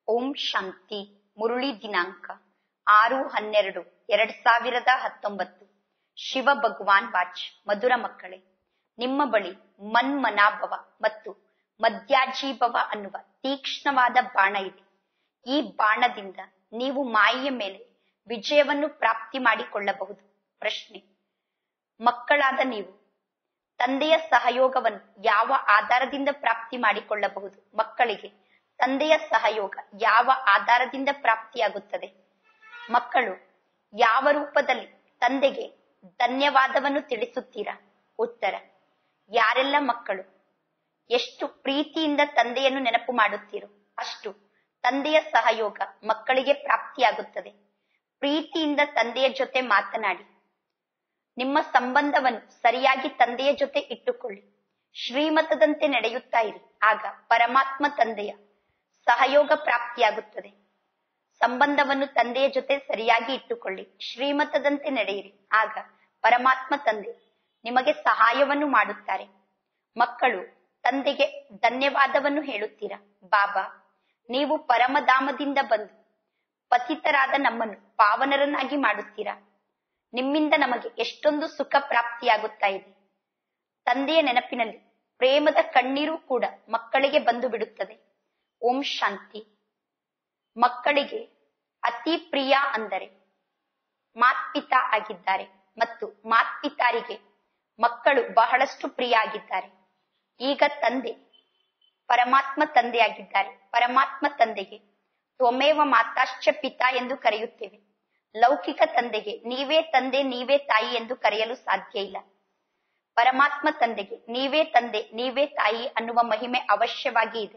ಓಂ ಶಾಂತಿ ಮುರುಳಿ ದಿನಾಂಕ ಆರು ಹನ್ನೆರಡು ಎರಡ್ ಸಾವಿರದ ಹತ್ತೊಂಬತ್ತು ಶಿವ ಭಗವಾನ್ ವಾಚ್ ಮಧುರ ಮಕ್ಕಳೇ ನಿಮ್ಮ ಬಳಿ ಮನ್ಮನಾಭವ ಮತ್ತು ಮಧ್ಯಾಜೀಭವ ಅನ್ನುವ ತೀಕ್ಷ್ಣವಾದ ಬಾಣ ಇದೆ ಈ ಬಾಣದಿಂದ ನೀವು ಮಾಯೆಯ ಮೇಲೆ ವಿಜಯವನ್ನು ಪ್ರಾಪ್ತಿ ಮಾಡಿಕೊಳ್ಳಬಹುದು ಪ್ರಶ್ನೆ ಮಕ್ಕಳಾದ ನೀವು ತಂದೆಯ ಸಹಯೋಗವನ್ನು ಯಾವ ಆಧಾರದಿಂದ ಪ್ರಾಪ್ತಿ ಮಾಡಿಕೊಳ್ಳಬಹುದು ಮಕ್ಕಳಿಗೆ ತಂದೆಯ ಸಹಯೋಗ ಯಾವ ಆಧಾರದಿಂದ ಪ್ರಾಪ್ತಿಯಾಗುತ್ತದೆ ಮಕ್ಕಳು ಯಾವ ರೂಪದಲ್ಲಿ ತಂದೆಗೆ ಧನ್ಯವಾದವನ್ನು ತಿಳಿಸುತ್ತೀರಾ ಉತ್ತರ ಯಾರೆಲ್ಲ ಮಕ್ಕಳು ಎಷ್ಟು ಪ್ರೀತಿಯಿಂದ ತಂದೆಯನ್ನು ನೆನಪು ಮಾಡುತ್ತೀರೋ ಅಷ್ಟು ತಂದೆಯ ಸಹಯೋಗ ಮಕ್ಕಳಿಗೆ ಪ್ರಾಪ್ತಿಯಾಗುತ್ತದೆ ಪ್ರೀತಿಯಿಂದ ತಂದೆಯ ಜೊತೆ ಮಾತನಾಡಿ ನಿಮ್ಮ ಸಂಬಂಧವನ್ನು ಸರಿಯಾಗಿ ತಂದೆಯ ಜೊತೆ ಇಟ್ಟುಕೊಳ್ಳಿ ಶ್ರೀಮತದಂತೆ ನಡೆಯುತ್ತಾ ಇರಿ ಆಗ ಪರಮಾತ್ಮ ತಂದೆಯ ಸಹಯೋಗ ಪ್ರಾಪ್ತಿಯಾಗುತ್ತದೆ ಸಂಬಂಧವನ್ನು ತಂದೆಯ ಜೊತೆ ಸರಿಯಾಗಿ ಇಟ್ಟುಕೊಳ್ಳಿ ಶ್ರೀಮತದಂತೆ ನಡೆಯಿರಿ ಆಗ ಪರಮಾತ್ಮ ತಂದೆ ನಿಮಗೆ ಸಹಾಯವನ್ನು ಮಾಡುತ್ತಾರೆ ಮಕ್ಕಳು ತಂದೆಗೆ ಧನ್ಯವಾದವನ್ನು ಹೇಳುತ್ತೀರಾ ಬಾಬಾ ನೀವು ಪರಮಧಾಮದಿಂದ ಬಂದು ಪತಿತರಾದ ನಮ್ಮನ್ನು ಪಾವನರನ್ನಾಗಿ ಮಾಡುತ್ತೀರಾ ನಿಮ್ಮಿಂದ ನಮಗೆ ಎಷ್ಟೊಂದು ಸುಖ ಪ್ರಾಪ್ತಿಯಾಗುತ್ತಾ ಇದೆ ತಂದೆಯ ನೆನಪಿನಲ್ಲಿ ಪ್ರೇಮದ ಕಣ್ಣೀರು ಕೂಡ ಮಕ್ಕಳಿಗೆ ಬಂದು ಬಿಡುತ್ತದೆ ಓಂ ಶಾಂತಿ ಮಕ್ಕಳಿಗೆ ಅತಿ ಪ್ರಿಯ ಅಂದರೆ ಮಾತ್ಪಿತಾ ಆಗಿದ್ದಾರೆ ಮತ್ತು ಮಾತ್ಪಿತಾರಿಗೆ ಮಕ್ಕಳು ಬಹಳಷ್ಟು ಪ್ರಿಯ ಆಗಿದ್ದಾರೆ ಈಗ ತಂದೆ ಪರಮಾತ್ಮ ತಂದೆಯಾಗಿದ್ದಾರೆ ಪರಮಾತ್ಮ ತಂದೆಗೆ ತ್ವಮೇವ ಮಾತಾಶ್ಚ ಪಿತಾ ಎಂದು ಕರೆಯುತ್ತೇವೆ ಲೌಕಿಕ ತಂದೆಗೆ ನೀವೇ ತಂದೆ ನೀವೇ ತಾಯಿ ಎಂದು ಕರೆಯಲು ಸಾಧ್ಯ ಇಲ್ಲ ಪರಮಾತ್ಮ ತಂದೆಗೆ ನೀವೇ ತಂದೆ ನೀವೇ ತಾಯಿ ಅನ್ನುವ ಮಹಿಮೆ ಅವಶ್ಯವಾಗಿ ಇದೆ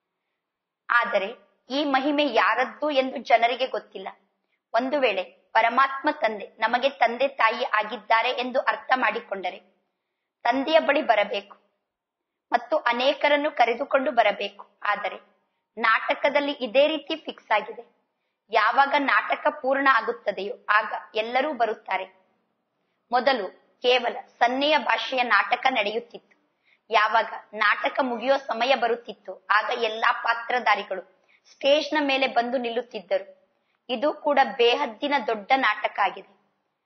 ಆದರೆ ಈ ಮಹಿಮೆ ಯಾರದ್ದು ಎಂದು ಜನರಿಗೆ ಗೊತ್ತಿಲ್ಲ ಒಂದು ವೇಳೆ ಪರಮಾತ್ಮ ತಂದೆ ನಮಗೆ ತಂದೆ ತಾಯಿ ಆಗಿದ್ದಾರೆ ಎಂದು ಅರ್ಥ ಮಾಡಿಕೊಂಡರೆ ತಂದೆಯ ಬಳಿ ಬರಬೇಕು ಮತ್ತು ಅನೇಕರನ್ನು ಕರೆದುಕೊಂಡು ಬರಬೇಕು ಆದರೆ ನಾಟಕದಲ್ಲಿ ಇದೇ ರೀತಿ ಫಿಕ್ಸ್ ಆಗಿದೆ ಯಾವಾಗ ನಾಟಕ ಪೂರ್ಣ ಆಗುತ್ತದೆಯೋ ಆಗ ಎಲ್ಲರೂ ಬರುತ್ತಾರೆ ಮೊದಲು ಕೇವಲ ಸನ್ನೆಯ ಭಾಷೆಯ ನಾಟಕ ನಡೆಯುತ್ತಿತ್ತು ಯಾವಾಗ ನಾಟಕ ಮುಗಿಯೋ ಸಮಯ ಬರುತ್ತಿತ್ತು ಆಗ ಎಲ್ಲಾ ಪಾತ್ರಧಾರಿಗಳು ಸ್ಟೇಜ್ನ ಮೇಲೆ ಬಂದು ನಿಲ್ಲುತ್ತಿದ್ದರು ಇದು ಕೂಡ ಬೇಹದ್ದಿನ ದೊಡ್ಡ ನಾಟಕ ಆಗಿದೆ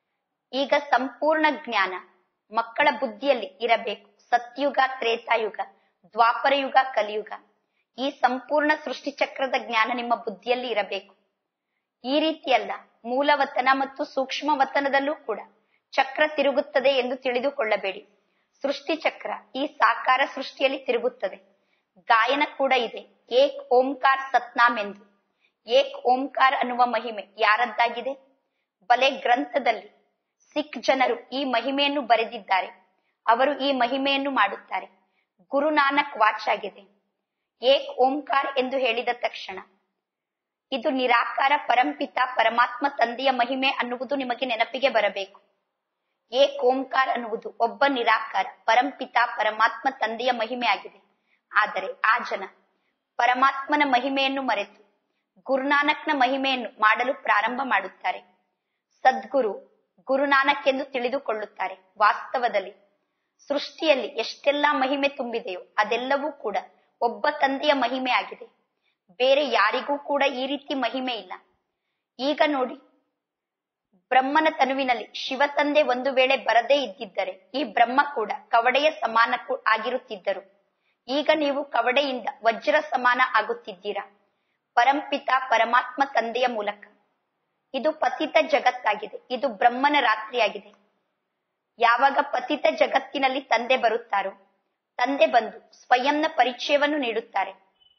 ಈಗ ಸಂಪೂರ್ಣ ಜ್ಞಾನ ಮಕ್ಕಳ ಬುದ್ಧಿಯಲ್ಲಿ ಇರಬೇಕು ಸತ್ಯುಗ ತ್ರೇತಾಯುಗ ದ್ವಾಪರಯುಗ ಕಲಿಯುಗ ಈ ಸಂಪೂರ್ಣ ಸೃಷ್ಟಿ ಚಕ್ರದ ಜ್ಞಾನ ನಿಮ್ಮ ಬುದ್ಧಿಯಲ್ಲಿ ಇರಬೇಕು ಈ ರೀತಿಯಲ್ಲ ಮೂಲವತನ ಮತ್ತು ಸೂಕ್ಷ್ಮ ವತನದಲ್ಲೂ ಕೂಡ ಚಕ್ರ ತಿರುಗುತ್ತದೆ ಎಂದು ತಿಳಿದುಕೊಳ್ಳಬೇಡಿ ಸೃಷ್ಟಿ ಚಕ್ರ ಈ ಸಾಕಾರ ಸೃಷ್ಟಿಯಲ್ಲಿ ತಿರುಗುತ್ತದೆ ಗಾಯನ ಕೂಡ ಇದೆ ಏಕ್ ಓಂಕಾರ್ ಸತ್ನಾಮ್ ಎಂದು ಏಕ್ ಓಂಕಾರ್ ಅನ್ನುವ ಮಹಿಮೆ ಯಾರದ್ದಾಗಿದೆ ಬಲೆ ಗ್ರಂಥದಲ್ಲಿ ಸಿಖ್ ಜನರು ಈ ಮಹಿಮೆಯನ್ನು ಬರೆದಿದ್ದಾರೆ ಅವರು ಈ ಮಹಿಮೆಯನ್ನು ಮಾಡುತ್ತಾರೆ ಗುರುನಾನಕ್ ವಾಚ್ ಆಗಿದೆ ಏಕ್ ಓಂಕಾರ್ ಎಂದು ಹೇಳಿದ ತಕ್ಷಣ ಇದು ನಿರಾಕಾರ ಪರಂಪಿತ ಪರಮಾತ್ಮ ತಂದೆಯ ಮಹಿಮೆ ಅನ್ನುವುದು ನಿಮಗೆ ನೆನಪಿಗೆ ಬರಬೇಕು ಏಕ್ ಓಂಕಾರ್ ಅನ್ನುವುದು ಒಬ್ಬ ನಿರಾಕಾರ ಪರಂಪಿತ ಪರಮಾತ್ಮ ತಂದೆಯ ಮಹಿಮೆ ಆಗಿದೆ ಆದರೆ ಆ ಜನ ಪರಮಾತ್ಮನ ಮಹಿಮೆಯನ್ನು ಮರೆತು ಗುರುನಾನಕ್ನ ಮಹಿಮೆಯನ್ನು ಮಾಡಲು ಪ್ರಾರಂಭ ಮಾಡುತ್ತಾರೆ ಸದ್ಗುರು ಗುರುನಾನಕ್ ಎಂದು ತಿಳಿದುಕೊಳ್ಳುತ್ತಾರೆ ವಾಸ್ತವದಲ್ಲಿ ಸೃಷ್ಟಿಯಲ್ಲಿ ಎಷ್ಟೆಲ್ಲಾ ಮಹಿಮೆ ತುಂಬಿದೆಯೋ ಅದೆಲ್ಲವೂ ಕೂಡ ಒಬ್ಬ ತಂದೆಯ ಮಹಿಮೆ ಆಗಿದೆ ಬೇರೆ ಯಾರಿಗೂ ಕೂಡ ಈ ರೀತಿ ಮಹಿಮೆ ಇಲ್ಲ ಈಗ ನೋಡಿ ಬ್ರಹ್ಮನ ತನುವಿನಲ್ಲಿ ಶಿವ ತಂದೆ ಒಂದು ವೇಳೆ ಬರದೇ ಇದ್ದಿದ್ದರೆ ಈ ಬ್ರಹ್ಮ ಕೂಡ ಕವಡೆಯ ಸಮಾನ ಆಗಿರುತ್ತಿದ್ದರು ಈಗ ನೀವು ಕವಡೆಯಿಂದ ವಜ್ರ ಸಮಾನ ಆಗುತ್ತಿದ್ದೀರಾ ಪರಂಪಿತ ಪರಮಾತ್ಮ ತಂದೆಯ ಮೂಲಕ ಇದು ಪತಿತ ಜಗತ್ತಾಗಿದೆ ಇದು ಬ್ರಹ್ಮನ ರಾತ್ರಿಯಾಗಿದೆ ಯಾವಾಗ ಪತಿತ ಜಗತ್ತಿನಲ್ಲಿ ತಂದೆ ಬರುತ್ತಾರೋ ತಂದೆ ಬಂದು ಸ್ವಯಂನ ಪರಿಚಯವನ್ನು ನೀಡುತ್ತಾರೆ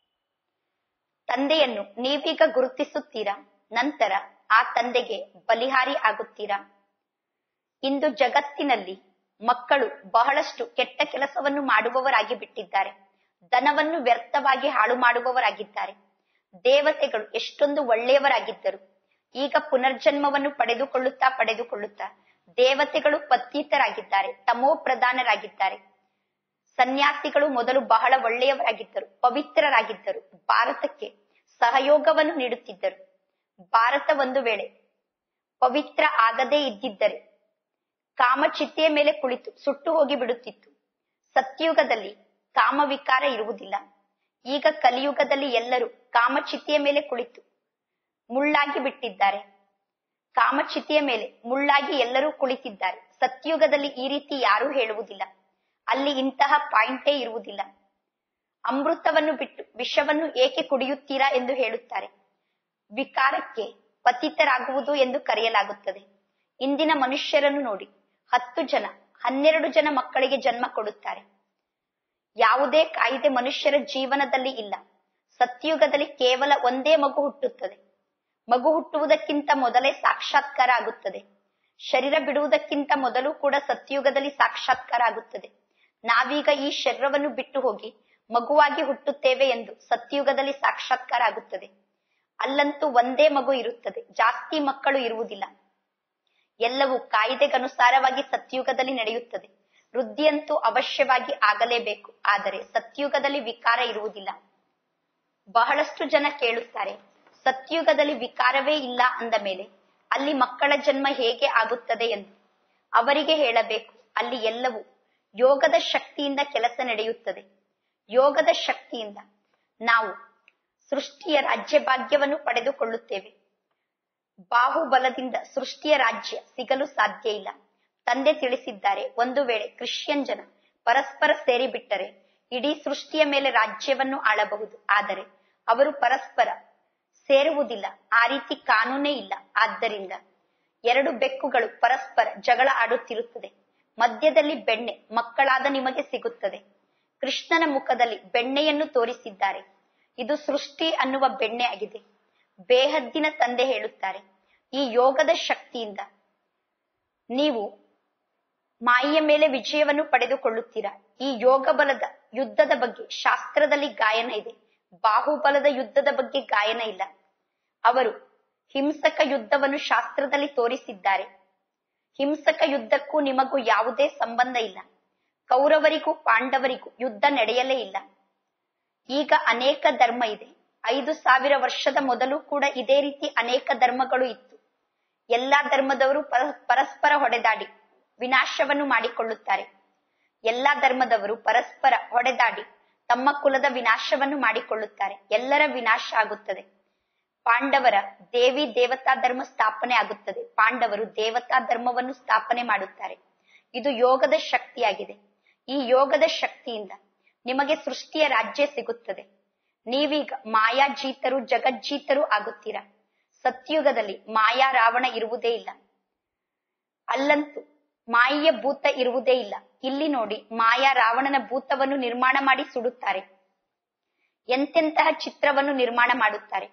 ತಂದೆಯನ್ನು ನೀವೀಗ ಗುರುತಿಸುತ್ತೀರಾ ನಂತರ ಆ ತಂದೆಗೆ ಬಲಿಹಾರಿ ಆಗುತ್ತೀರಾ ಇಂದು ಜಗತ್ತಿನಲ್ಲಿ ಮಕ್ಕಳು ಬಹಳಷ್ಟು ಕೆಟ್ಟ ಕೆಲಸವನ್ನು ಮಾಡುವವರಾಗಿ ಬಿಟ್ಟಿದ್ದಾರೆ ಧನವನ್ನು ವ್ಯರ್ಥವಾಗಿ ಹಾಳು ಮಾಡುವವರಾಗಿದ್ದಾರೆ ದೇವತೆಗಳು ಎಷ್ಟೊಂದು ಒಳ್ಳೆಯವರಾಗಿದ್ದರು ಈಗ ಪುನರ್ಜನ್ಮವನ್ನು ಪಡೆದುಕೊಳ್ಳುತ್ತಾ ಪಡೆದುಕೊಳ್ಳುತ್ತಾ ದೇವತೆಗಳು ಪತ್ತೀತರಾಗಿದ್ದಾರೆ ತಮೋ ಪ್ರಧಾನರಾಗಿದ್ದಾರೆ ಸನ್ಯಾಸಿಗಳು ಮೊದಲು ಬಹಳ ಒಳ್ಳೆಯವರಾಗಿದ್ದರು ಪವಿತ್ರರಾಗಿದ್ದರು ಭಾರತಕ್ಕೆ ಸಹಯೋಗವನ್ನು ನೀಡುತ್ತಿದ್ದರು ಭಾರತ ಒಂದು ವೇಳೆ ಪವಿತ್ರ ಆಗದೇ ಇದ್ದಿದ್ದರೆ ಕಾಮಚಿತೆಯ ಮೇಲೆ ಕುಳಿತು ಸುಟ್ಟು ಹೋಗಿ ಬಿಡುತ್ತಿತ್ತು ಸತ್ಯುಗದಲ್ಲಿ ಕಾಮವಿಕಾರ ಇರುವುದಿಲ್ಲ ಈಗ ಕಲಿಯುಗದಲ್ಲಿ ಎಲ್ಲರೂ ಕಾಮಚಿತಿಯ ಮೇಲೆ ಕುಳಿತು ಮುಳ್ಳಾಗಿ ಬಿಟ್ಟಿದ್ದಾರೆ ಕಾಮಚಿತಿಯ ಮೇಲೆ ಮುಳ್ಳಾಗಿ ಎಲ್ಲರೂ ಕುಳಿತಿದ್ದಾರೆ ಸತ್ಯುಗದಲ್ಲಿ ಈ ರೀತಿ ಯಾರೂ ಹೇಳುವುದಿಲ್ಲ ಅಲ್ಲಿ ಇಂತಹ ಪಾಯಿಂಟೇ ಇರುವುದಿಲ್ಲ ಅಮೃತವನ್ನು ಬಿಟ್ಟು ವಿಷವನ್ನು ಏಕೆ ಕುಡಿಯುತ್ತೀರಾ ಎಂದು ಹೇಳುತ್ತಾರೆ ವಿಕಾರಕ್ಕೆ ಪತಿತರಾಗುವುದು ಎಂದು ಕರೆಯಲಾಗುತ್ತದೆ ಇಂದಿನ ಮನುಷ್ಯರನ್ನು ನೋಡಿ ಹತ್ತು ಜನ ಹನ್ನೆರಡು ಜನ ಮಕ್ಕಳಿಗೆ ಜನ್ಮ ಕೊಡುತ್ತಾರೆ ಯಾವುದೇ ಕಾಯಿದೆ ಮನುಷ್ಯರ ಜೀವನದಲ್ಲಿ ಇಲ್ಲ ಸತ್ಯುಗದಲ್ಲಿ ಕೇವಲ ಒಂದೇ ಮಗು ಹುಟ್ಟುತ್ತದೆ ಮಗು ಹುಟ್ಟುವುದಕ್ಕಿಂತ ಮೊದಲೇ ಸಾಕ್ಷಾತ್ಕಾರ ಆಗುತ್ತದೆ ಶರೀರ ಬಿಡುವುದಕ್ಕಿಂತ ಮೊದಲು ಕೂಡ ಸತ್ಯುಗದಲ್ಲಿ ಸಾಕ್ಷಾತ್ಕಾರ ಆಗುತ್ತದೆ ನಾವೀಗ ಈ ಶರೀರವನ್ನು ಬಿಟ್ಟು ಹೋಗಿ ಮಗುವಾಗಿ ಹುಟ್ಟುತ್ತೇವೆ ಎಂದು ಸತ್ಯುಗದಲ್ಲಿ ಸಾಕ್ಷಾತ್ಕಾರ ಆಗುತ್ತದೆ ಅಲ್ಲಂತೂ ಒಂದೇ ಮಗು ಇರುತ್ತದೆ ಜಾಸ್ತಿ ಮಕ್ಕಳು ಇರುವುದಿಲ್ಲ ಎಲ್ಲವೂ ಕಾಯ್ದೆಗನುಸಾರವಾಗಿ ಸತ್ಯುಗದಲ್ಲಿ ನಡೆಯುತ್ತದೆ ವೃದ್ಧಿಯಂತೂ ಅವಶ್ಯವಾಗಿ ಆಗಲೇಬೇಕು ಆದರೆ ಸತ್ಯುಗದಲ್ಲಿ ವಿಕಾರ ಇರುವುದಿಲ್ಲ ಬಹಳಷ್ಟು ಜನ ಕೇಳುತ್ತಾರೆ ಸತ್ಯುಗದಲ್ಲಿ ವಿಕಾರವೇ ಇಲ್ಲ ಅಂದ ಮೇಲೆ ಅಲ್ಲಿ ಮಕ್ಕಳ ಜನ್ಮ ಹೇಗೆ ಆಗುತ್ತದೆ ಎಂದು ಅವರಿಗೆ ಹೇಳಬೇಕು ಅಲ್ಲಿ ಎಲ್ಲವೂ ಯೋಗದ ಶಕ್ತಿಯಿಂದ ಕೆಲಸ ನಡೆಯುತ್ತದೆ ಯೋಗದ ಶಕ್ತಿಯಿಂದ ನಾವು ಸೃಷ್ಟಿಯ ರಾಜ್ಯ ಭಾಗ್ಯವನ್ನು ಪಡೆದುಕೊಳ್ಳುತ್ತೇವೆ ಬಾಹುಬಲದಿಂದ ಸೃಷ್ಟಿಯ ರಾಜ್ಯ ಸಿಗಲು ಸಾಧ್ಯ ಇಲ್ಲ ತಂದೆ ತಿಳಿಸಿದ್ದಾರೆ ಒಂದು ವೇಳೆ ಕ್ರಿಶ್ಚಿಯನ್ ಜನ ಪರಸ್ಪರ ಸೇರಿಬಿಟ್ಟರೆ ಇಡೀ ಸೃಷ್ಟಿಯ ಮೇಲೆ ರಾಜ್ಯವನ್ನು ಆಳಬಹುದು ಆದರೆ ಅವರು ಪರಸ್ಪರ ಸೇರುವುದಿಲ್ಲ ಆ ರೀತಿ ಕಾನೂನೇ ಇಲ್ಲ ಆದ್ದರಿಂದ ಎರಡು ಬೆಕ್ಕುಗಳು ಪರಸ್ಪರ ಜಗಳ ಆಡುತ್ತಿರುತ್ತದೆ ಮಧ್ಯದಲ್ಲಿ ಬೆಣ್ಣೆ ಮಕ್ಕಳಾದ ನಿಮಗೆ ಸಿಗುತ್ತದೆ ಕೃಷ್ಣನ ಮುಖದಲ್ಲಿ ಬೆಣ್ಣೆಯನ್ನು ತೋರಿಸಿದ್ದಾರೆ ಇದು ಸೃಷ್ಟಿ ಅನ್ನುವ ಬೆಣ್ಣೆ ಆಗಿದೆ ಬೇಹದ್ದಿನ ತಂದೆ ಹೇಳುತ್ತಾರೆ ಈ ಯೋಗದ ಶಕ್ತಿಯಿಂದ ನೀವು ಮಾಯಿಯ ಮೇಲೆ ವಿಜಯವನ್ನು ಪಡೆದುಕೊಳ್ಳುತ್ತೀರಾ ಈ ಯೋಗ ಬಲದ ಯುದ್ಧದ ಬಗ್ಗೆ ಶಾಸ್ತ್ರದಲ್ಲಿ ಗಾಯನ ಇದೆ ಬಾಹುಬಲದ ಯುದ್ಧದ ಬಗ್ಗೆ ಗಾಯನ ಇಲ್ಲ ಅವರು ಹಿಂಸಕ ಯುದ್ಧವನ್ನು ಶಾಸ್ತ್ರದಲ್ಲಿ ತೋರಿಸಿದ್ದಾರೆ ಹಿಂಸಕ ಯುದ್ಧಕ್ಕೂ ನಿಮಗೂ ಯಾವುದೇ ಸಂಬಂಧ ಇಲ್ಲ ಕೌರವರಿಗೂ ಪಾಂಡವರಿಗೂ ಯುದ್ಧ ನಡೆಯಲೇ ಇಲ್ಲ ಈಗ ಅನೇಕ ಧರ್ಮ ಇದೆ ಐದು ಸಾವಿರ ವರ್ಷದ ಮೊದಲು ಕೂಡ ಇದೇ ರೀತಿ ಅನೇಕ ಧರ್ಮಗಳು ಇತ್ತು ಎಲ್ಲಾ ಧರ್ಮದವರು ಪರಸ್ಪರ ಹೊಡೆದಾಡಿ ವಿನಾಶವನ್ನು ಮಾಡಿಕೊಳ್ಳುತ್ತಾರೆ ಎಲ್ಲಾ ಧರ್ಮದವರು ಪರಸ್ಪರ ಹೊಡೆದಾಡಿ ತಮ್ಮ ಕುಲದ ವಿನಾಶವನ್ನು ಮಾಡಿಕೊಳ್ಳುತ್ತಾರೆ ಎಲ್ಲರ ವಿನಾಶ ಆಗುತ್ತದೆ ಪಾಂಡವರ ದೇವಿ ದೇವತಾ ಧರ್ಮ ಸ್ಥಾಪನೆ ಆಗುತ್ತದೆ ಪಾಂಡವರು ದೇವತಾ ಧರ್ಮವನ್ನು ಸ್ಥಾಪನೆ ಮಾಡುತ್ತಾರೆ ಇದು ಯೋಗದ ಶಕ್ತಿಯಾಗಿದೆ ಈ ಯೋಗದ ಶಕ್ತಿಯಿಂದ ನಿಮಗೆ ಸೃಷ್ಟಿಯ ರಾಜ್ಯ ಸಿಗುತ್ತದೆ ನೀವೀಗ ಮಾಯಾಜೀತರು ಜಗಜ್ಜೀತರು ಆಗುತ್ತೀರಾ ಸತ್ಯುಗದಲ್ಲಿ ಮಾಯಾ ರಾವಣ ಇರುವುದೇ ಇಲ್ಲ ಅಲ್ಲಂತೂ ಮಾಯೆಯ ಭೂತ ಇರುವುದೇ ಇಲ್ಲ ಇಲ್ಲಿ ನೋಡಿ ಮಾಯಾ ರಾವಣನ ಭೂತವನ್ನು ನಿರ್ಮಾಣ ಮಾಡಿ ಸುಡುತ್ತಾರೆ ಎಂತೆಂತಹ ಚಿತ್ರವನ್ನು ನಿರ್ಮಾಣ ಮಾಡುತ್ತಾರೆ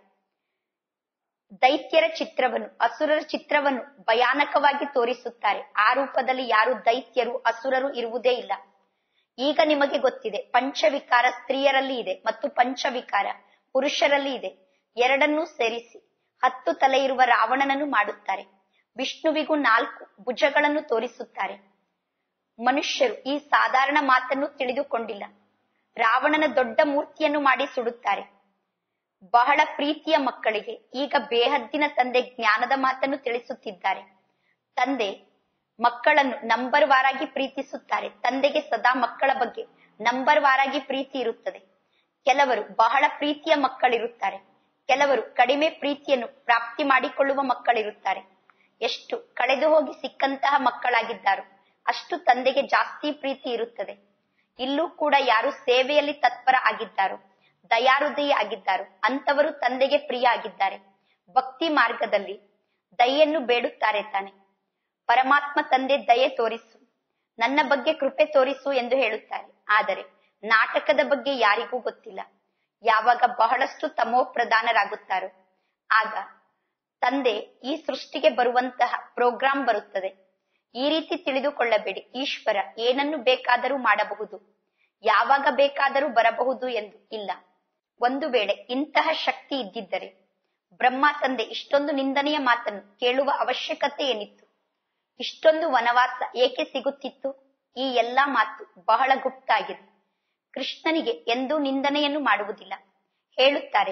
ದೈತ್ಯರ ಚಿತ್ರವನ್ನು ಅಸುರರ ಚಿತ್ರವನ್ನು ಭಯಾನಕವಾಗಿ ತೋರಿಸುತ್ತಾರೆ ಆ ರೂಪದಲ್ಲಿ ಯಾರು ದೈತ್ಯರು ಅಸುರರು ಇರುವುದೇ ಇಲ್ಲ ಈಗ ನಿಮಗೆ ಗೊತ್ತಿದೆ ಪಂಚವಿಕಾರ ಸ್ತ್ರೀಯರಲ್ಲಿ ಇದೆ ಮತ್ತು ಪಂಚವಿಕಾರ ಪುರುಷರಲ್ಲಿ ಇದೆ ಎರಡನ್ನೂ ಸೇರಿಸಿ ಹತ್ತು ತಲೆ ಇರುವ ರಾವಣನನ್ನು ಮಾಡುತ್ತಾರೆ ವಿಷ್ಣುವಿಗೂ ನಾಲ್ಕು ಭುಜಗಳನ್ನು ತೋರಿಸುತ್ತಾರೆ ಮನುಷ್ಯರು ಈ ಸಾಧಾರಣ ಮಾತನ್ನು ತಿಳಿದುಕೊಂಡಿಲ್ಲ ರಾವಣನ ದೊಡ್ಡ ಮೂರ್ತಿಯನ್ನು ಮಾಡಿ ಸುಡುತ್ತಾರೆ ಬಹಳ ಪ್ರೀತಿಯ ಮಕ್ಕಳಿಗೆ ಈಗ ಬೇಹದ್ದಿನ ತಂದೆ ಜ್ಞಾನದ ಮಾತನ್ನು ತಿಳಿಸುತ್ತಿದ್ದಾರೆ ತಂದೆ ಮಕ್ಕಳನ್ನು ನಂಬರ್ ವಾರಾಗಿ ಪ್ರೀತಿಸುತ್ತಾರೆ ತಂದೆಗೆ ಸದಾ ಮಕ್ಕಳ ಬಗ್ಗೆ ನಂಬರ್ ವಾರಾಗಿ ಪ್ರೀತಿ ಇರುತ್ತದೆ ಕೆಲವರು ಬಹಳ ಪ್ರೀತಿಯ ಮಕ್ಕಳಿರುತ್ತಾರೆ ಕೆಲವರು ಕಡಿಮೆ ಪ್ರೀತಿಯನ್ನು ಪ್ರಾಪ್ತಿ ಮಾಡಿಕೊಳ್ಳುವ ಮಕ್ಕಳಿರುತ್ತಾರೆ ಎಷ್ಟು ಕಳೆದು ಹೋಗಿ ಸಿಕ್ಕಂತಹ ಮಕ್ಕಳಾಗಿದ್ದಾರೋ ಅಷ್ಟು ತಂದೆಗೆ ಜಾಸ್ತಿ ಪ್ರೀತಿ ಇರುತ್ತದೆ ಇಲ್ಲೂ ಕೂಡ ಯಾರು ಸೇವೆಯಲ್ಲಿ ತತ್ಪರ ಆಗಿದ್ದಾರೋ ದಯಾಹೃದಯ ಆಗಿದ್ದಾರೋ ಅಂತವರು ತಂದೆಗೆ ಪ್ರಿಯ ಆಗಿದ್ದಾರೆ ಭಕ್ತಿ ಮಾರ್ಗದಲ್ಲಿ ದಯೆಯನ್ನು ಬೇಡುತ್ತಾರೆ ತಾನೆ ಪರಮಾತ್ಮ ತಂದೆ ದಯೆ ತೋರಿಸು ನನ್ನ ಬಗ್ಗೆ ಕೃಪೆ ತೋರಿಸು ಎಂದು ಹೇಳುತ್ತಾರೆ ಆದರೆ ನಾಟಕದ ಬಗ್ಗೆ ಯಾರಿಗೂ ಗೊತ್ತಿಲ್ಲ ಯಾವಾಗ ಬಹಳಷ್ಟು ತಮೋ ಪ್ರಧಾನರಾಗುತ್ತಾರೋ ಆಗ ತಂದೆ ಈ ಸೃಷ್ಟಿಗೆ ಬರುವಂತಹ ಪ್ರೋಗ್ರಾಂ ಬರುತ್ತದೆ ಈ ರೀತಿ ತಿಳಿದುಕೊಳ್ಳಬೇಡಿ ಈಶ್ವರ ಏನನ್ನು ಬೇಕಾದರೂ ಮಾಡಬಹುದು ಯಾವಾಗ ಬೇಕಾದರೂ ಬರಬಹುದು ಎಂದು ಇಲ್ಲ ಒಂದು ವೇಳೆ ಇಂತಹ ಶಕ್ತಿ ಇದ್ದಿದ್ದರೆ ಬ್ರಹ್ಮ ತಂದೆ ಇಷ್ಟೊಂದು ನಿಂದನೆಯ ಮಾತನ್ನು ಕೇಳುವ ಅವಶ್ಯಕತೆ ಏನಿತ್ತು ಇಷ್ಟೊಂದು ವನವಾಸ ಏಕೆ ಸಿಗುತ್ತಿತ್ತು ಈ ಎಲ್ಲಾ ಮಾತು ಬಹಳ ಗುಪ್ತ ಆಗಿದೆ ಕೃಷ್ಣನಿಗೆ ಎಂದೂ ನಿಂದನೆಯನ್ನು ಮಾಡುವುದಿಲ್ಲ ಹೇಳುತ್ತಾರೆ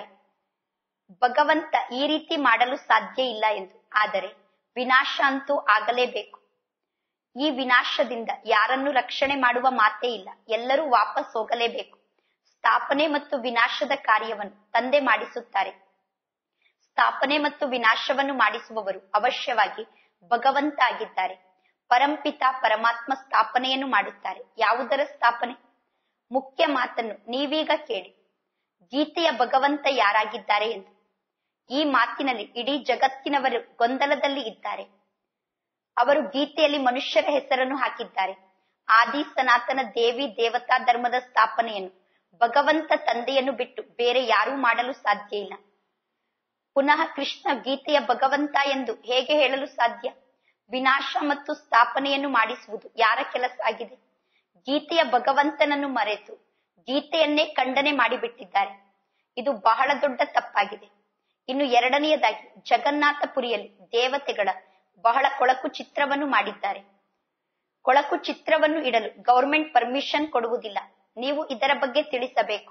ಭಗವಂತ ಈ ರೀತಿ ಮಾಡಲು ಸಾಧ್ಯ ಇಲ್ಲ ಎಂದು ಆದರೆ ವಿನಾಶ ಅಂತೂ ಆಗಲೇಬೇಕು ಈ ವಿನಾಶದಿಂದ ಯಾರನ್ನು ರಕ್ಷಣೆ ಮಾಡುವ ಮಾತೇ ಇಲ್ಲ ಎಲ್ಲರೂ ವಾಪಸ್ ಹೋಗಲೇಬೇಕು ಸ್ಥಾಪನೆ ಮತ್ತು ವಿನಾಶದ ಕಾರ್ಯವನ್ನು ತಂದೆ ಮಾಡಿಸುತ್ತಾರೆ ಸ್ಥಾಪನೆ ಮತ್ತು ವಿನಾಶವನ್ನು ಮಾಡಿಸುವವರು ಅವಶ್ಯವಾಗಿ ಭಗವಂತ ಆಗಿದ್ದಾರೆ ಪರಂಪಿತ ಪರಮಾತ್ಮ ಸ್ಥಾಪನೆಯನ್ನು ಮಾಡುತ್ತಾರೆ ಯಾವುದರ ಸ್ಥಾಪನೆ ಮುಖ್ಯ ಮಾತನ್ನು ನೀವೀಗ ಕೇಳಿ ಗೀತೆಯ ಭಗವಂತ ಯಾರಾಗಿದ್ದಾರೆ ಎಂದು ಈ ಮಾತಿನಲ್ಲಿ ಇಡೀ ಜಗತ್ತಿನವರು ಗೊಂದಲದಲ್ಲಿ ಇದ್ದಾರೆ ಅವರು ಗೀತೆಯಲ್ಲಿ ಮನುಷ್ಯರ ಹೆಸರನ್ನು ಹಾಕಿದ್ದಾರೆ ಆದಿ ಸನಾತನ ದೇವಿ ದೇವತಾ ಧರ್ಮದ ಸ್ಥಾಪನೆಯನ್ನು ಭಗವಂತ ತಂದೆಯನ್ನು ಬಿಟ್ಟು ಬೇರೆ ಯಾರೂ ಮಾಡಲು ಸಾಧ್ಯ ಇಲ್ಲ ಪುನಃ ಕೃಷ್ಣ ಗೀತೆಯ ಭಗವಂತ ಎಂದು ಹೇಗೆ ಹೇಳಲು ಸಾಧ್ಯ ವಿನಾಶ ಮತ್ತು ಸ್ಥಾಪನೆಯನ್ನು ಮಾಡಿಸುವುದು ಯಾರ ಕೆಲಸ ಆಗಿದೆ ಗೀತೆಯ ಭಗವಂತನನ್ನು ಮರೆತು ಗೀತೆಯನ್ನೇ ಖಂಡನೆ ಮಾಡಿಬಿಟ್ಟಿದ್ದಾರೆ ಇದು ಬಹಳ ದೊಡ್ಡ ತಪ್ಪಾಗಿದೆ ಇನ್ನು ಎರಡನೆಯದಾಗಿ ಜಗನ್ನಾಥಪುರಿಯಲ್ಲಿ ದೇವತೆಗಳ ಬಹಳ ಕೊಳಕು ಚಿತ್ರವನ್ನು ಮಾಡಿದ್ದಾರೆ ಕೊಳಕು ಚಿತ್ರವನ್ನು ಇಡಲು ಗವರ್ಮೆಂಟ್ ಪರ್ಮಿಷನ್ ಕೊಡುವುದಿಲ್ಲ ನೀವು ಇದರ ಬಗ್ಗೆ ತಿಳಿಸಬೇಕು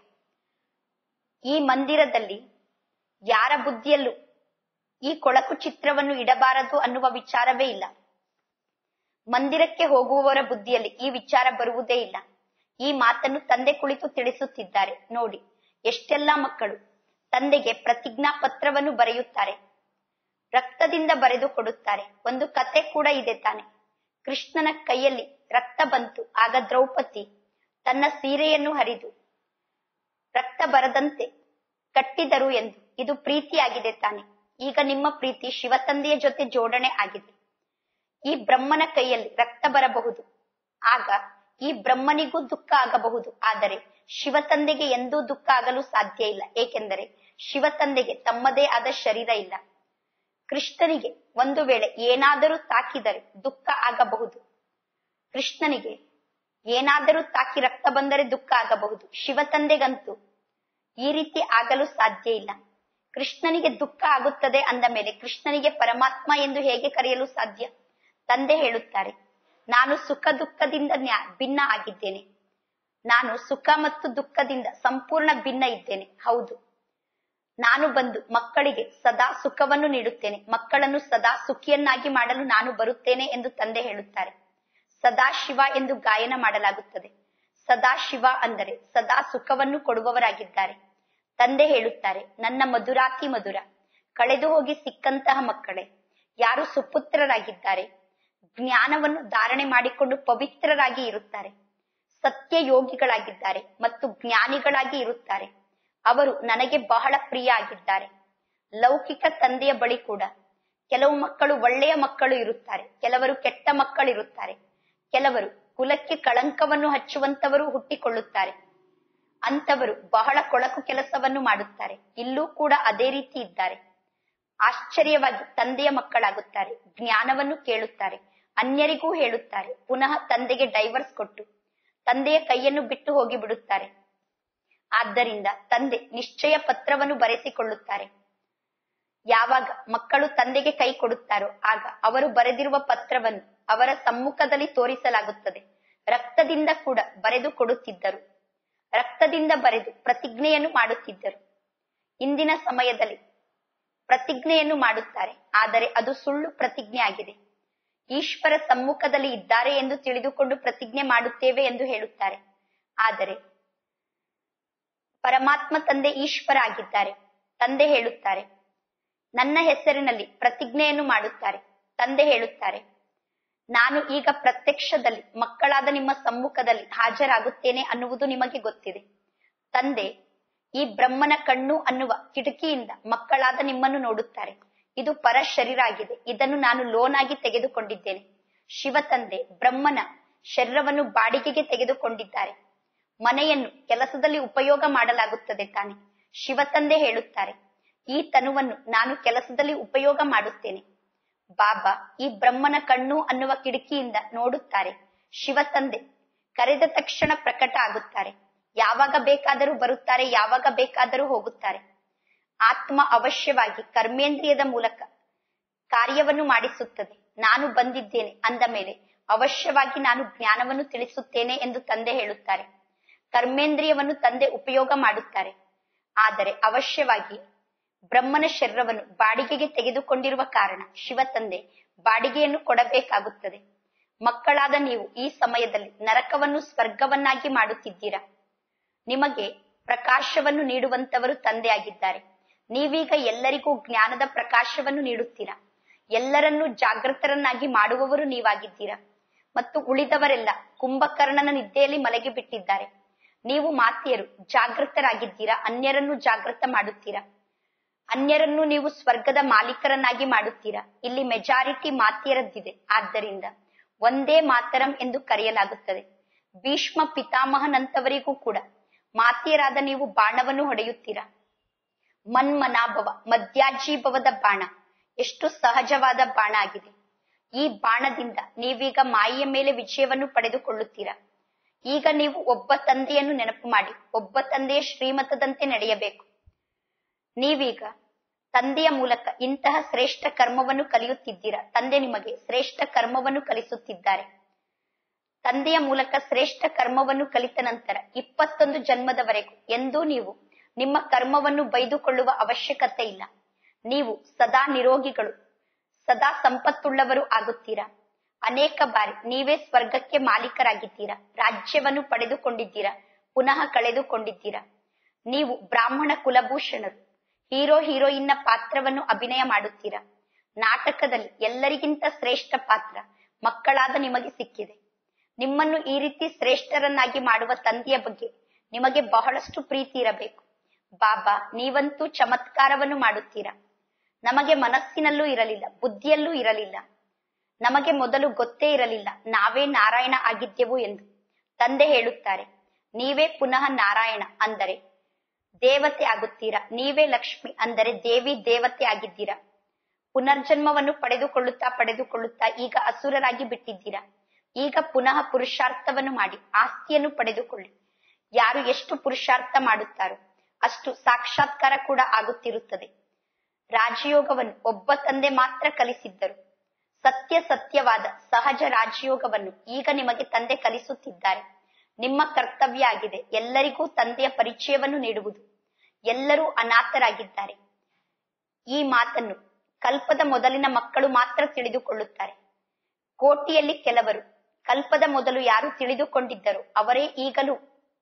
ಈ ಮಂದಿರದಲ್ಲಿ ಯಾರ ಬುದ್ಧಿಯಲ್ಲೂ ಈ ಕೊಳಕು ಚಿತ್ರವನ್ನು ಇಡಬಾರದು ಅನ್ನುವ ವಿಚಾರವೇ ಇಲ್ಲ ಮಂದಿರಕ್ಕೆ ಹೋಗುವವರ ಬುದ್ಧಿಯಲ್ಲಿ ಈ ವಿಚಾರ ಬರುವುದೇ ಇಲ್ಲ ಈ ಮಾತನ್ನು ತಂದೆ ಕುಳಿತು ತಿಳಿಸುತ್ತಿದ್ದಾರೆ ನೋಡಿ ಎಷ್ಟೆಲ್ಲಾ ಮಕ್ಕಳು ತಂದೆಗೆ ಪ್ರತಿಜ್ಞಾ ಪತ್ರವನ್ನು ಬರೆಯುತ್ತಾರೆ ರಕ್ತದಿಂದ ಬರೆದು ಕೊಡುತ್ತಾರೆ ಒಂದು ಕತೆ ಕೂಡ ಇದೆ ತಾನೆ ಕೃಷ್ಣನ ಕೈಯಲ್ಲಿ ರಕ್ತ ಬಂತು ಆಗ ದ್ರೌಪದಿ ತನ್ನ ಸೀರೆಯನ್ನು ಹರಿದು ರಕ್ತ ಬರದಂತೆ ಕಟ್ಟಿದರು ಎಂದು ಇದು ಪ್ರೀತಿಯಾಗಿದೆ ತಾನೆ ಈಗ ನಿಮ್ಮ ಪ್ರೀತಿ ಶಿವತಂದೆಯ ಜೊತೆ ಜೋಡಣೆ ಆಗಿದೆ ಈ ಬ್ರಹ್ಮನ ಕೈಯಲ್ಲಿ ರಕ್ತ ಬರಬಹುದು ಆಗ ಈ ಬ್ರಹ್ಮನಿಗೂ ದುಃಖ ಆಗಬಹುದು ಆದರೆ ಶಿವತಂದೆಗೆ ಎಂದೂ ದುಃಖ ಆಗಲು ಸಾಧ್ಯ ಇಲ್ಲ ಏಕೆಂದರೆ ಶಿವತಂದೆಗೆ ತಮ್ಮದೇ ಆದ ಶರೀರ ಇಲ್ಲ ಕೃಷ್ಣನಿಗೆ ಒಂದು ವೇಳೆ ಏನಾದರೂ ತಾಕಿದರೆ ದುಃಖ ಆಗಬಹುದು ಕೃಷ್ಣನಿಗೆ ಏನಾದರೂ ತಾಕಿ ರಕ್ತ ಬಂದರೆ ದುಃಖ ಆಗಬಹುದು ಶಿವತಂದೆಗಂತೂ ಈ ರೀತಿ ಆಗಲು ಸಾಧ್ಯ ಇಲ್ಲ ಕೃಷ್ಣನಿಗೆ ದುಃಖ ಆಗುತ್ತದೆ ಅಂದ ಮೇಲೆ ಕೃಷ್ಣನಿಗೆ ಪರಮಾತ್ಮ ಎಂದು ಹೇಗೆ ಕರೆಯಲು ಸಾಧ್ಯ ತಂದೆ ಹೇಳುತ್ತಾರೆ ನಾನು ಸುಖ ದುಃಖದಿಂದ ನ್ಯಾ- ಭಿನ್ನ ಆಗಿದ್ದೇನೆ ನಾನು ಸುಖ ಮತ್ತು ದುಃಖದಿಂದ ಸಂಪೂರ್ಣ ಭಿನ್ನ ಇದ್ದೇನೆ ಹೌದು ನಾನು ಬಂದು ಮಕ್ಕಳಿಗೆ ಸದಾ ಸುಖವನ್ನು ನೀಡುತ್ತೇನೆ ಮಕ್ಕಳನ್ನು ಸದಾ ಸುಖಿಯನ್ನಾಗಿ ಮಾಡಲು ನಾನು ಬರುತ್ತೇನೆ ಎಂದು ತಂದೆ ಹೇಳುತ್ತಾರೆ ಸದಾ ಶಿವ ಎಂದು ಗಾಯನ ಮಾಡಲಾಗುತ್ತದೆ ಸದಾ ಶಿವ ಅಂದರೆ ಸದಾ ಸುಖವನ್ನು ಕೊಡುವವರಾಗಿದ್ದಾರೆ ತಂದೆ ಹೇಳುತ್ತಾರೆ ನನ್ನ ಮಧುರಾತಿ ಮಧುರ ಕಳೆದು ಹೋಗಿ ಸಿಕ್ಕಂತಹ ಮಕ್ಕಳೇ ಯಾರು ಸುಪುತ್ರರಾಗಿದ್ದಾರೆ ಜ್ಞಾನವನ್ನು ಧಾರಣೆ ಮಾಡಿಕೊಂಡು ಪವಿತ್ರರಾಗಿ ಇರುತ್ತಾರೆ ಸತ್ಯ ಯೋಗಿಗಳಾಗಿದ್ದಾರೆ ಮತ್ತು ಜ್ಞಾನಿಗಳಾಗಿ ಇರುತ್ತಾರೆ ಅವರು ನನಗೆ ಬಹಳ ಪ್ರಿಯ ಆಗಿದ್ದಾರೆ ಲೌಕಿಕ ತಂದೆಯ ಬಳಿ ಕೂಡ ಕೆಲವು ಮಕ್ಕಳು ಒಳ್ಳೆಯ ಮಕ್ಕಳು ಇರುತ್ತಾರೆ ಕೆಲವರು ಕೆಟ್ಟ ಮಕ್ಕಳು ಇರುತ್ತಾರೆ ಕೆಲವರು ಕುಲಕ್ಕೆ ಕಳಂಕವನ್ನು ಹಚ್ಚುವಂತವರು ಹುಟ್ಟಿಕೊಳ್ಳುತ್ತಾರೆ ಅಂತವರು ಬಹಳ ಕೊಳಕು ಕೆಲಸವನ್ನು ಮಾಡುತ್ತಾರೆ ಇಲ್ಲೂ ಕೂಡ ಅದೇ ರೀತಿ ಇದ್ದಾರೆ ಆಶ್ಚರ್ಯವಾಗಿ ತಂದೆಯ ಮಕ್ಕಳಾಗುತ್ತಾರೆ ಜ್ಞಾನವನ್ನು ಕೇಳುತ್ತಾರೆ ಅನ್ಯರಿಗೂ ಹೇಳುತ್ತಾರೆ ಪುನಃ ತಂದೆಗೆ ಡೈವರ್ಸ್ ಕೊಟ್ಟು ತಂದೆಯ ಕೈಯನ್ನು ಬಿಟ್ಟು ಹೋಗಿ ಬಿಡುತ್ತಾರೆ ಆದ್ದರಿಂದ ತಂದೆ ನಿಶ್ಚಯ ಪತ್ರವನ್ನು ಬರೆಸಿಕೊಳ್ಳುತ್ತಾರೆ ಯಾವಾಗ ಮಕ್ಕಳು ತಂದೆಗೆ ಕೈ ಕೊಡುತ್ತಾರೋ ಆಗ ಅವರು ಬರೆದಿರುವ ಪತ್ರವನ್ನು ಅವರ ಸಮ್ಮುಖದಲ್ಲಿ ತೋರಿಸಲಾಗುತ್ತದೆ ರಕ್ತದಿಂದ ಕೂಡ ಬರೆದು ಕೊಡುತ್ತಿದ್ದರು ರಕ್ತದಿಂದ ಬರೆದು ಪ್ರತಿಜ್ಞೆಯನ್ನು ಮಾಡುತ್ತಿದ್ದರು ಇಂದಿನ ಸಮಯದಲ್ಲಿ ಪ್ರತಿಜ್ಞೆಯನ್ನು ಮಾಡುತ್ತಾರೆ ಆದರೆ ಅದು ಸುಳ್ಳು ಪ್ರತಿಜ್ಞೆ ಆಗಿದೆ ಈಶ್ವರ ಸಮ್ಮುಖದಲ್ಲಿ ಇದ್ದಾರೆ ಎಂದು ತಿಳಿದುಕೊಂಡು ಪ್ರತಿಜ್ಞೆ ಮಾಡುತ್ತೇವೆ ಎಂದು ಹೇಳುತ್ತಾರೆ ಆದರೆ ಪರಮಾತ್ಮ ತಂದೆ ಈಶ್ವರ ಆಗಿದ್ದಾರೆ ತಂದೆ ಹೇಳುತ್ತಾರೆ ನನ್ನ ಹೆಸರಿನಲ್ಲಿ ಪ್ರತಿಜ್ಞೆಯನ್ನು ಮಾಡುತ್ತಾರೆ ತಂದೆ ಹೇಳುತ್ತಾರೆ ನಾನು ಈಗ ಪ್ರತ್ಯಕ್ಷದಲ್ಲಿ ಮಕ್ಕಳಾದ ನಿಮ್ಮ ಸಮ್ಮುಖದಲ್ಲಿ ಹಾಜರಾಗುತ್ತೇನೆ ಅನ್ನುವುದು ನಿಮಗೆ ಗೊತ್ತಿದೆ ತಂದೆ ಈ ಬ್ರಹ್ಮನ ಕಣ್ಣು ಅನ್ನುವ ಕಿಟಕಿಯಿಂದ ಮಕ್ಕಳಾದ ನಿಮ್ಮನ್ನು ನೋಡುತ್ತಾರೆ ಇದು ಪರ ಶರೀರ ಆಗಿದೆ ಇದನ್ನು ನಾನು ಲೋನ್ ಆಗಿ ತೆಗೆದುಕೊಂಡಿದ್ದೇನೆ ಶಿವ ತಂದೆ ಬ್ರಹ್ಮನ ಶರೀರವನ್ನು ಬಾಡಿಗೆಗೆ ತೆಗೆದುಕೊಂಡಿದ್ದಾರೆ ಮನೆಯನ್ನು ಕೆಲಸದಲ್ಲಿ ಉಪಯೋಗ ಮಾಡಲಾಗುತ್ತದೆ ತಾನೆ ಶಿವ ತಂದೆ ಹೇಳುತ್ತಾರೆ ಈ ತನುವನ್ನು ನಾನು ಕೆಲಸದಲ್ಲಿ ಉಪಯೋಗ ಮಾಡುತ್ತೇನೆ ಬಾಬಾ ಈ ಬ್ರಹ್ಮನ ಕಣ್ಣು ಅನ್ನುವ ಕಿಟಕಿಯಿಂದ ನೋಡುತ್ತಾರೆ ಶಿವ ತಂದೆ ಕರೆದ ತಕ್ಷಣ ಪ್ರಕಟ ಆಗುತ್ತಾರೆ ಯಾವಾಗ ಬೇಕಾದರೂ ಬರುತ್ತಾರೆ ಯಾವಾಗ ಬೇಕಾದರೂ ಹೋಗುತ್ತಾರೆ ಆತ್ಮ ಅವಶ್ಯವಾಗಿ ಕರ್ಮೇಂದ್ರಿಯದ ಮೂಲಕ ಕಾರ್ಯವನ್ನು ಮಾಡಿಸುತ್ತದೆ ನಾನು ಬಂದಿದ್ದೇನೆ ಅಂದ ಮೇಲೆ ಅವಶ್ಯವಾಗಿ ನಾನು ಜ್ಞಾನವನ್ನು ತಿಳಿಸುತ್ತೇನೆ ಎಂದು ತಂದೆ ಹೇಳುತ್ತಾರೆ ಕರ್ಮೇಂದ್ರಿಯವನ್ನು ತಂದೆ ಉಪಯೋಗ ಮಾಡುತ್ತಾರೆ ಆದರೆ ಅವಶ್ಯವಾಗಿ ಬ್ರಹ್ಮನ ಶರೀರವನ್ನು ಬಾಡಿಗೆಗೆ ತೆಗೆದುಕೊಂಡಿರುವ ಕಾರಣ ಶಿವ ತಂದೆ ಬಾಡಿಗೆಯನ್ನು ಕೊಡಬೇಕಾಗುತ್ತದೆ ಮಕ್ಕಳಾದ ನೀವು ಈ ಸಮಯದಲ್ಲಿ ನರಕವನ್ನು ಸ್ವರ್ಗವನ್ನಾಗಿ ಮಾಡುತ್ತಿದ್ದೀರಾ ನಿಮಗೆ ಪ್ರಕಾಶವನ್ನು ನೀಡುವಂತವರು ತಂದೆಯಾಗಿದ್ದಾರೆ ನೀವೀಗ ಎಲ್ಲರಿಗೂ ಜ್ಞಾನದ ಪ್ರಕಾಶವನ್ನು ನೀಡುತ್ತೀರಾ ಎಲ್ಲರನ್ನೂ ಜಾಗೃತರನ್ನಾಗಿ ಮಾಡುವವರು ನೀವಾಗಿದ್ದೀರಾ ಮತ್ತು ಉಳಿದವರೆಲ್ಲ ಕುಂಭಕರ್ಣನ ನಿದ್ದೆಯಲ್ಲಿ ಮಲಗಿ ಬಿಟ್ಟಿದ್ದಾರೆ ನೀವು ಮಾತೆಯರು ಜಾಗೃತರಾಗಿದ್ದೀರಾ ಅನ್ಯರನ್ನು ಜಾಗೃತ ಮಾಡುತ್ತೀರಾ ಅನ್ಯರನ್ನು ನೀವು ಸ್ವರ್ಗದ ಮಾಲೀಕರನ್ನಾಗಿ ಮಾಡುತ್ತೀರಾ ಇಲ್ಲಿ ಮೆಜಾರಿಟಿ ಮಾತೆಯರದ್ದಿದೆ ಆದ್ದರಿಂದ ಒಂದೇ ಮಾತರಂ ಎಂದು ಕರೆಯಲಾಗುತ್ತದೆ ಭೀಷ್ಮ ಪಿತಾಮಹನಂತವರಿಗೂ ಕೂಡ ಮಾತೆಯರಾದ ನೀವು ಬಾಣವನ್ನು ಹೊಡೆಯುತ್ತೀರಾ ಮನ್ಮನಾಭವ ಮಧ್ಯಾಜೀಭವದ ಬಾಣ ಎಷ್ಟು ಸಹಜವಾದ ಬಾಣ ಆಗಿದೆ ಈ ಬಾಣದಿಂದ ನೀವೀಗ ಮಾಯೆಯ ಮೇಲೆ ವಿಜಯವನ್ನು ಪಡೆದುಕೊಳ್ಳುತ್ತೀರಾ ಈಗ ನೀವು ಒಬ್ಬ ತಂದೆಯನ್ನು ನೆನಪು ಮಾಡಿ ಒಬ್ಬ ತಂದೆಯ ಶ್ರೀಮತದಂತೆ ನಡೆಯಬೇಕು ನೀವೀಗ ತಂದೆಯ ಮೂಲಕ ಇಂತಹ ಶ್ರೇಷ್ಠ ಕರ್ಮವನ್ನು ಕಲಿಯುತ್ತಿದ್ದೀರಾ ತಂದೆ ನಿಮಗೆ ಶ್ರೇಷ್ಠ ಕರ್ಮವನ್ನು ಕಲಿಸುತ್ತಿದ್ದಾರೆ ತಂದೆಯ ಮೂಲಕ ಶ್ರೇಷ್ಠ ಕರ್ಮವನ್ನು ಕಲಿತ ನಂತರ ಇಪ್ಪತ್ತೊಂದು ಜನ್ಮದವರೆಗೂ ಎಂದೂ ನೀವು ನಿಮ್ಮ ಕರ್ಮವನ್ನು ಬೈದುಕೊಳ್ಳುವ ಅವಶ್ಯಕತೆ ಇಲ್ಲ ನೀವು ಸದಾ ನಿರೋಗಿಗಳು ಸದಾ ಸಂಪತ್ತುಳ್ಳವರು ಆಗುತ್ತೀರಾ ಅನೇಕ ಬಾರಿ ನೀವೇ ಸ್ವರ್ಗಕ್ಕೆ ಮಾಲೀಕರಾಗಿದ್ದೀರಾ ರಾಜ್ಯವನ್ನು ಪಡೆದುಕೊಂಡಿದ್ದೀರಾ ಪುನಃ ಕಳೆದುಕೊಂಡಿದ್ದೀರಾ ನೀವು ಬ್ರಾಹ್ಮಣ ಕುಲಭೂಷಣರು ಹೀರೋ ಹೀರೋಯಿನ್ನ ಪಾತ್ರವನ್ನು ಅಭಿನಯ ಮಾಡುತ್ತೀರಾ ನಾಟಕದಲ್ಲಿ ಎಲ್ಲರಿಗಿಂತ ಶ್ರೇಷ್ಠ ಪಾತ್ರ ಮಕ್ಕಳಾದ ನಿಮಗೆ ಸಿಕ್ಕಿದೆ ನಿಮ್ಮನ್ನು ಈ ರೀತಿ ಶ್ರೇಷ್ಠರನ್ನಾಗಿ ಮಾಡುವ ತಂದೆಯ ಬಗ್ಗೆ ನಿಮಗೆ ಬಹಳಷ್ಟು ಪ್ರೀತಿ ಇರಬೇಕು ಬಾಬಾ ನೀವಂತೂ ಚಮತ್ಕಾರವನ್ನು ಮಾಡುತ್ತೀರಾ ನಮಗೆ ಮನಸ್ಸಿನಲ್ಲೂ ಇರಲಿಲ್ಲ ಬುದ್ಧಿಯಲ್ಲೂ ಇರಲಿಲ್ಲ ನಮಗೆ ಮೊದಲು ಗೊತ್ತೇ ಇರಲಿಲ್ಲ ನಾವೇ ನಾರಾಯಣ ಆಗಿದ್ದೆವು ಎಂದು ತಂದೆ ಹೇಳುತ್ತಾರೆ ನೀವೇ ಪುನಃ ನಾರಾಯಣ ಅಂದರೆ ದೇವತೆ ಆಗುತ್ತೀರಾ ನೀವೇ ಲಕ್ಷ್ಮಿ ಅಂದರೆ ದೇವಿ ದೇವತೆ ಆಗಿದ್ದೀರಾ ಪುನರ್ಜನ್ಮವನ್ನು ಪಡೆದುಕೊಳ್ಳುತ್ತಾ ಪಡೆದುಕೊಳ್ಳುತ್ತಾ ಈಗ ಅಸುರರಾಗಿ ಬಿಟ್ಟಿದ್ದೀರಾ ಈಗ ಪುನಃ ಪುರುಷಾರ್ಥವನ್ನು ಮಾಡಿ ಆಸ್ತಿಯನ್ನು ಪಡೆದುಕೊಳ್ಳಿ ಯಾರು ಎಷ್ಟು ಪುರುಷಾರ್ಥ ಮಾಡುತ್ತಾರೋ ಅಷ್ಟು ಸಾಕ್ಷಾತ್ಕಾರ ಕೂಡ ಆಗುತ್ತಿರುತ್ತದೆ ರಾಜಯೋಗವನ್ನು ಒಬ್ಬ ತಂದೆ ಮಾತ್ರ ಕಲಿಸಿದ್ದರು ಸತ್ಯ ಸತ್ಯವಾದ ಸಹಜ ರಾಜಯೋಗವನ್ನು ಈಗ ನಿಮಗೆ ತಂದೆ ಕಲಿಸುತ್ತಿದ್ದಾರೆ ನಿಮ್ಮ ಕರ್ತವ್ಯ ಆಗಿದೆ ಎಲ್ಲರಿಗೂ ತಂದೆಯ ಪರಿಚಯವನ್ನು ನೀಡುವುದು ಎಲ್ಲರೂ ಅನಾಥರಾಗಿದ್ದಾರೆ ಈ ಮಾತನ್ನು ಕಲ್ಪದ ಮೊದಲಿನ ಮಕ್ಕಳು ಮಾತ್ರ ತಿಳಿದುಕೊಳ್ಳುತ್ತಾರೆ ಕೋಟಿಯಲ್ಲಿ ಕೆಲವರು ಕಲ್ಪದ ಮೊದಲು ಯಾರು ತಿಳಿದುಕೊಂಡಿದ್ದರೋ ಅವರೇ ಈಗಲೂ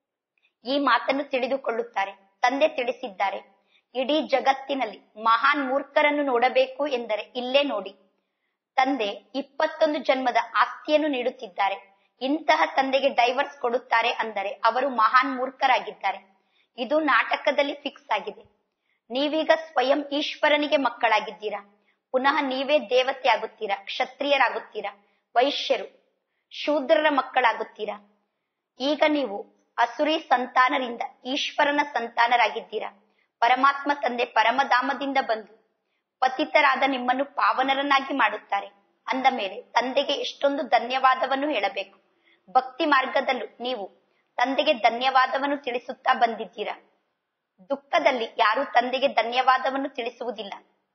ಈ ಮಾತನ್ನು ತಿಳಿದುಕೊಳ್ಳುತ್ತಾರೆ ತಂದೆ ತಿಳಿಸಿದ್ದಾರೆ ಇಡೀ ಜಗತ್ತಿನಲ್ಲಿ ಮಹಾನ್ ಮೂರ್ಖರನ್ನು ನೋಡಬೇಕು ಎಂದರೆ ಇಲ್ಲೇ ನೋಡಿ ತಂದೆ ಇಪ್ಪತ್ತೊಂದು ಜನ್ಮದ ಆಸ್ತಿಯನ್ನು ನೀಡುತ್ತಿದ್ದಾರೆ ಇಂತಹ ತಂದೆಗೆ ಡೈವರ್ಸ್ ಕೊಡುತ್ತಾರೆ ಅಂದರೆ ಅವರು ಮಹಾನ್ ಮೂರ್ಖರಾಗಿದ್ದಾರೆ ಇದು ನಾಟಕದಲ್ಲಿ ಫಿಕ್ಸ್ ಆಗಿದೆ ನೀವೀಗ ಸ್ವಯಂ ಈಶ್ವರನಿಗೆ ಮಕ್ಕಳಾಗಿದ್ದೀರಾ ಪುನಃ ನೀವೇ ದೇವತೆ ಆಗುತ್ತೀರಾ ಕ್ಷತ್ರಿಯರಾಗುತ್ತೀರಾ ವೈಶ್ಯರು ಶೂದ್ರರ ಮಕ್ಕಳಾಗುತ್ತೀರಾ ಈಗ ನೀವು ಅಸುರಿ ಸಂತಾನರಿಂದ ಈಶ್ವರನ ಸಂತಾನರಾಗಿದ್ದೀರಾ ಪರಮಾತ್ಮ ತಂದೆ ಪರಮಧಾಮದಿಂದ ಬಂದು ಪತಿತರಾದ ನಿಮ್ಮನ್ನು ಪಾವನರನ್ನಾಗಿ ಮಾಡುತ್ತಾರೆ ಅಂದ ಮೇಲೆ ತಂದೆಗೆ ಎಷ್ಟೊಂದು ಧನ್ಯವಾದವನ್ನು ಹೇಳಬೇಕು ಭಕ್ತಿ ಮಾರ್ಗದಲ್ಲೂ ನೀವು ತಂದೆಗೆ ಧನ್ಯವಾದವನ್ನು ತಿಳಿಸುತ್ತಾ ಬಂದಿದ್ದೀರಾ ದುಃಖದಲ್ಲಿ ಯಾರು ತಂದೆಗೆ ಧನ್ಯವಾದವನ್ನು ತಿಳಿಸುವುದಿಲ್ಲ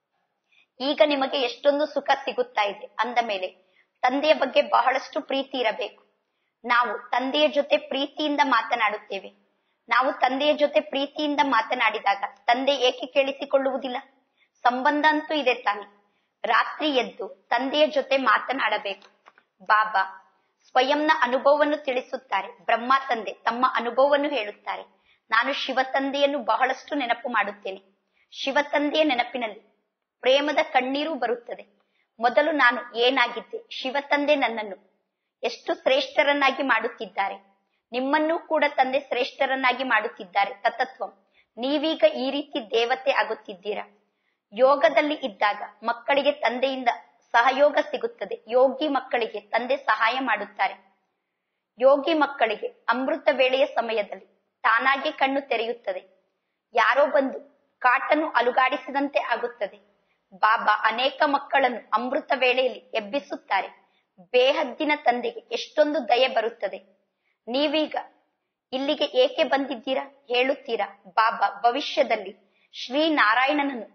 ಈಗ ನಿಮಗೆ ಎಷ್ಟೊಂದು ಸುಖ ಸಿಗುತ್ತಾ ಇದೆ ಅಂದ ಮೇಲೆ ತಂದೆಯ ಬಗ್ಗೆ ಬಹಳಷ್ಟು ಪ್ರೀತಿ ಇರಬೇಕು ನಾವು ತಂದೆಯ ಜೊತೆ ಪ್ರೀತಿಯಿಂದ ಮಾತನಾಡುತ್ತೇವೆ ನಾವು ತಂದೆಯ ಜೊತೆ ಪ್ರೀತಿಯಿಂದ ಮಾತನಾಡಿದಾಗ ತಂದೆ ಏಕೆ ಕೇಳಿಸಿಕೊಳ್ಳುವುದಿಲ್ಲ ಸಂಬಂಧ ಅಂತೂ ಇದೆ ತಾನೆ ರಾತ್ರಿ ಎದ್ದು ತಂದೆಯ ಜೊತೆ ಮಾತನಾಡಬೇಕು ಬಾಬಾ ಸ್ವಯಂನ ಅನುಭವವನ್ನು ತಿಳಿಸುತ್ತಾರೆ ಬ್ರಹ್ಮ ತಂದೆ ತಮ್ಮ ಅನುಭವವನ್ನು ಹೇಳುತ್ತಾರೆ ನಾನು ಶಿವ ತಂದೆಯನ್ನು ಬಹಳಷ್ಟು ನೆನಪು ಮಾಡುತ್ತೇನೆ ಶಿವ ತಂದೆಯ ನೆನಪಿನಲ್ಲಿ ಪ್ರೇಮದ ಕಣ್ಣೀರು ಬರುತ್ತದೆ ಮೊದಲು ನಾನು ಏನಾಗಿದ್ದೆ ಶಿವ ತಂದೆ ನನ್ನನ್ನು ಎಷ್ಟು ಶ್ರೇಷ್ಠರನ್ನಾಗಿ ಮಾಡುತ್ತಿದ್ದಾರೆ ನಿಮ್ಮನ್ನೂ ಕೂಡ ತಂದೆ ಶ್ರೇಷ್ಠರನ್ನಾಗಿ ಮಾಡುತ್ತಿದ್ದಾರೆ ತತತ್ವಂ ನೀವೀಗ ಈ ರೀತಿ ದೇವತೆ ಆಗುತ್ತಿದ್ದೀರಾ ಯೋಗದಲ್ಲಿ ಇದ್ದಾಗ ಮಕ್ಕಳಿಗೆ ತಂದೆಯಿಂದ ಸಹಯೋಗ ಸಿಗುತ್ತದೆ ಯೋಗಿ ಮಕ್ಕಳಿಗೆ ತಂದೆ ಸಹಾಯ ಮಾಡುತ್ತಾರೆ ಯೋಗಿ ಮಕ್ಕಳಿಗೆ ಅಮೃತ ವೇಳೆಯ ಸಮಯದಲ್ಲಿ ತಾನಾಗೆ ಕಣ್ಣು ತೆರೆಯುತ್ತದೆ ಯಾರೋ ಬಂದು ಕಾಟನ್ನು ಅಲುಗಾಡಿಸಿದಂತೆ ಆಗುತ್ತದೆ ಬಾಬಾ ಅನೇಕ ಮಕ್ಕಳನ್ನು ಅಮೃತ ವೇಳೆಯಲ್ಲಿ ಎಬ್ಬಿಸುತ್ತಾರೆ ಬೇಹದ್ದಿನ ತಂದೆಗೆ ಎಷ್ಟೊಂದು ದಯೆ ಬರುತ್ತದೆ ನೀವೀಗ ಇಲ್ಲಿಗೆ ಏಕೆ ಬಂದಿದ್ದೀರಾ ಹೇಳುತ್ತೀರಾ ಬಾಬಾ ಭವಿಷ್ಯದಲ್ಲಿ ಶ್ರೀನಾರಾಯಣನನ್ನು